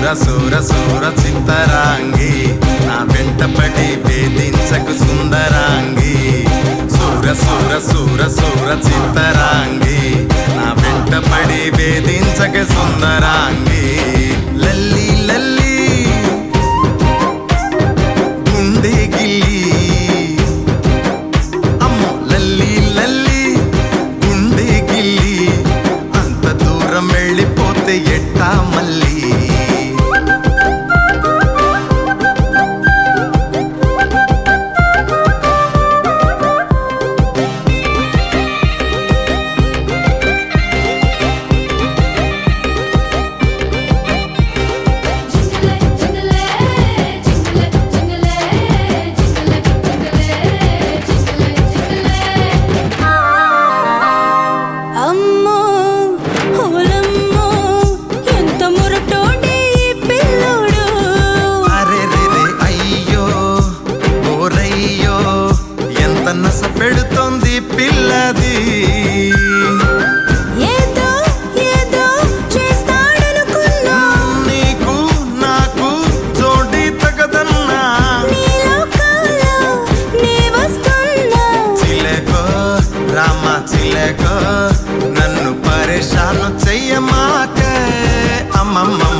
సూర సూర సూర చిత్తరాంగి నా వెంట పడి వేధించకు సుందరాంగి సూర సూర సూర సూర చిత్తరాంగి నా వెంట పడి వేధించక సుందరాంగి లల్లి లల్లి గుండె గిల్లి అమ్మో లల్లి లల్లి గుండె గిల్లి అంత దూరం వెళ్ళిపోతే ఎట్టా మళ్ళీ జింగలే జింగలే జింగలే జింగలే జింగలే జింగలే జింగలే జింగలే అమ్మో ఓలమ్మో ఎంత మురటోడే ఈ పిల్లోడు అరే రే రే అయ్యో ఓరయ్యో ఎంత నస పెడుతోంది పిల్లది ఏదో ఏదో చేస్తాడనుకున్నా నీకు నాకు జోడి తగదన్నా నీలో కాలో నీ వస్తున్నా చిలకో రామ చిలకో నన్ను పరేషాను చెయ్యమాకే అమ్మమ్మ